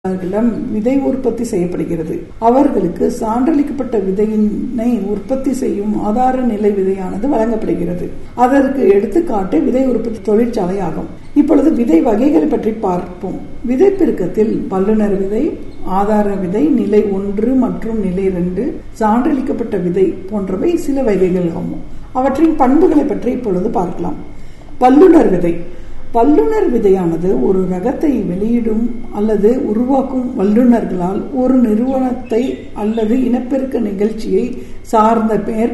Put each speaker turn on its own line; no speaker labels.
அவர்களிடம் விதை உற்பத்தி செய்யப்படுகிறது அவர்களுக்கு சான்றளிக்கப்பட்ட விதையினை உற்பத்தி செய்யும் ஆதார நிலை விதையானது வழங்கப்படுகிறது அதற்கு எடுத்துக்காட்டு விதை உற்பத்தி தொழிற்சாலை ஆகும் இப்பொழுது விதை வகைகளை பற்றி பார்ப்போம் விதை பெருக்கத்தில் வல்லுநர் விதை ஆதார விதை நிலை ஒன்று மற்றும் நிலை இரண்டு சான்றளிக்கப்பட்ட விதை போன்றவை சில வகைகள் ஆகும் அவற்றின் பண்புகளை பற்றி இப்பொழுது பார்க்கலாம் வல்லுநர் விதை வல்லுநர் விதையானது ஒரு ரகத்தை வெளியிடும் அல்லது உருவாக்கும் வல்லுநர்களால் ஒரு நிறுவனத்தை அல்லது இனப்பெருக்க நிகழ்ச்சியை சார்ந்த